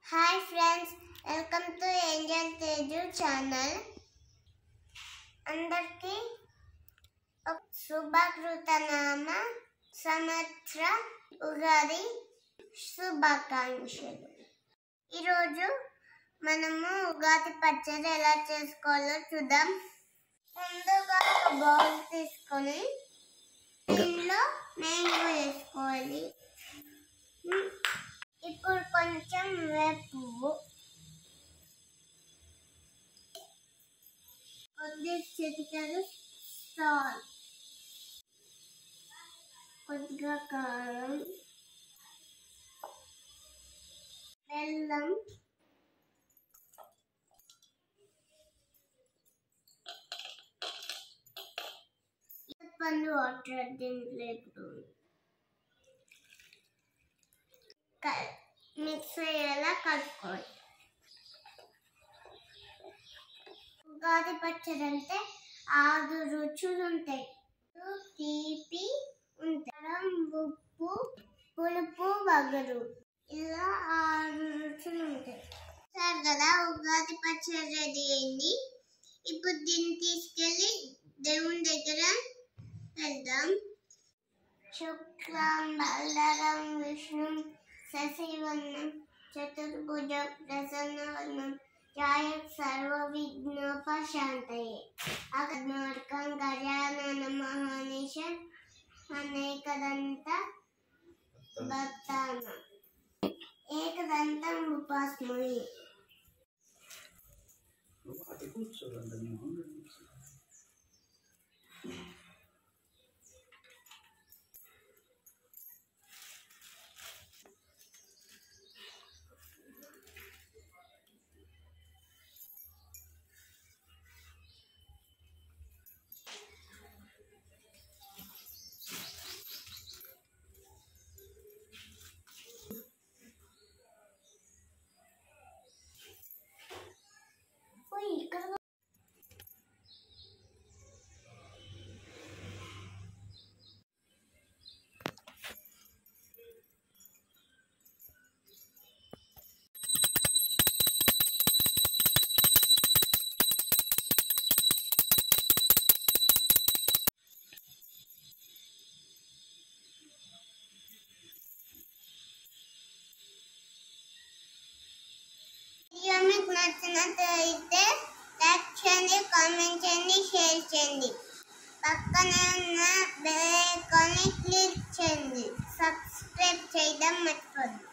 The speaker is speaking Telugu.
hi friends welcome to angel Teju channel అందరికీ ఒక శుభకృతనామ సంవత్సర ఉగాది శుభాకాంక్షలు ఈరోజు మనము ఉగాది పచ్చడి ఎలా చేసుకోవాలో చూద్దాం ముందుగా ఒక బౌల్ తీసుకొని దీనిలో మ్యాంగో వేసుకోవాలి మ్, ఇప్పుడు కొంచెం వేపు కొద్ది చిటికెడు సాల్ట్ కొద్దిగా కారం బెల్లం పండు వాటర్ దీంట్లో ఇప్పుడు క- మిక్స్ అయ్యేలా కలుపుకోవాలి ఉగాది పచ్చడి అంటే ఆరు రుచులు ఉంటాయి తీపి ఉంటాయి కారం, ఉప్పు పులుపు వగరు ఇలా ఆరు రుచులు ఉంటాయి సరే కదా ఉగాది పచ్చడి రెడీ అయింది ఇప్పుడు దీన్ని తీసుకెళ్ళి దేవుని దగ్గర వెళ్దాం శుక్లాం బలరం విష్ణు శశివర్ణం చతుర్భుజ ప్రసన్నవర్ణం ఛాయ సర్వ విఘ్నోపశాంతయే అగ్నార్కం గజానన మహానిషం అనేకదంత భక్తాన ఏకదంతం ఉపాస్మయి అది కూర్చోరండి మేము పోయి ఇక్కడ వీడియో మీకు నచ్చినట్లయితే లైక్ చేయండి కామెంట్ చేయండి షేర్ చేయండి పక్కనే ఉన్న బెల్ ఐకాన్ని క్లిక్ చేయండి సబ్స్క్రైబ్ చేయడం మర్చిపోద్దు